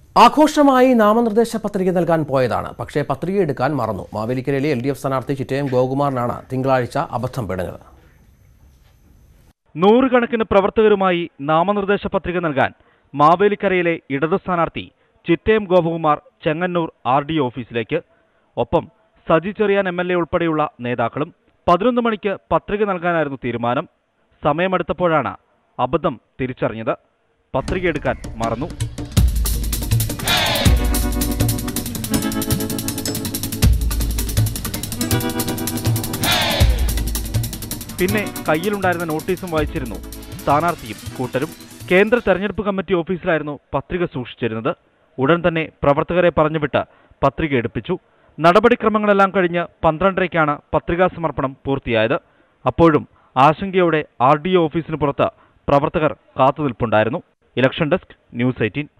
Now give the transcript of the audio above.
ആഘോഷമായി നാമനിർദ്ദേശ പത്രിക നൽകാൻ പോയതാണ് പക്ഷേ പത്രിക എടുക്കാൻ മറന്നു മാവേലിക്കരയിലെ എൽ ഡി എഫ് സ്ഥാനാർത്ഥി ചിറ്റയം ഗോകുമാറിനാണ് തിങ്കളാഴ്ച അബദ്ധം പിടഞ്ഞത് നൂറുകണക്കിന് പ്രവർത്തകരുമായി നാമനിർദ്ദേശ പത്രിക നൽകാൻ മാവേലിക്കരയിലെ ഇടതു സ്ഥാനാർത്ഥി ചിറ്റയം ഗോപകുമാർ ചെങ്ങന്നൂർ ആർ ഡി ഓഫീസിലേക്ക് ഒപ്പം Saji Cheriyan M L A ഉൾപ്പെടെയുള്ള നേതാക്കളും പതിനൊന്ന് മണിക്ക് പത്രിക നൽകാനായിരുന്നു തീരുമാനം സമയമെടുത്തപ്പോഴാണ് അബദ്ധം തിരിച്ചറിഞ്ഞത് പത്രിക എടുക്കാൻ മറന്നു പിന്നെ കയ്യിലുണ്ടായിരുന്ന നോട്ടീസും വായിച്ചിരുന്നു സ്ഥാനാർത്ഥിയും കൂട്ടരും കേന്ദ്ര തെരഞ്ഞെടുപ്പ് കമ്മിറ്റി ഓഫീസിലായിരുന്നു പത്രിക സൂക്ഷിച്ചിരുന്നത് ഉടൻ തന്നെ പ്രവർത്തകരെ പറഞ്ഞുവിട്ട് പത്രിക എടുപ്പിച്ചു നടപടിക്രമങ്ങളെല്ലാം കഴിഞ്ഞ് പന്ത്രണ്ടരയ്ക്കാണ് പത്രികാ സമർപ്പണം പൂർത്തിയായത് അപ്പോഴും ആശങ്കയോടെ ആർ ഡി ഒ ഓഫീസിന് പുറത്ത് പ്രവർത്തകർ കാത്തുനിൽപ്പുണ്ടായിരുന്നു ഇലക്ഷൻ ഡെസ്ക് ന്യൂസ് എയ്റ്റീൻ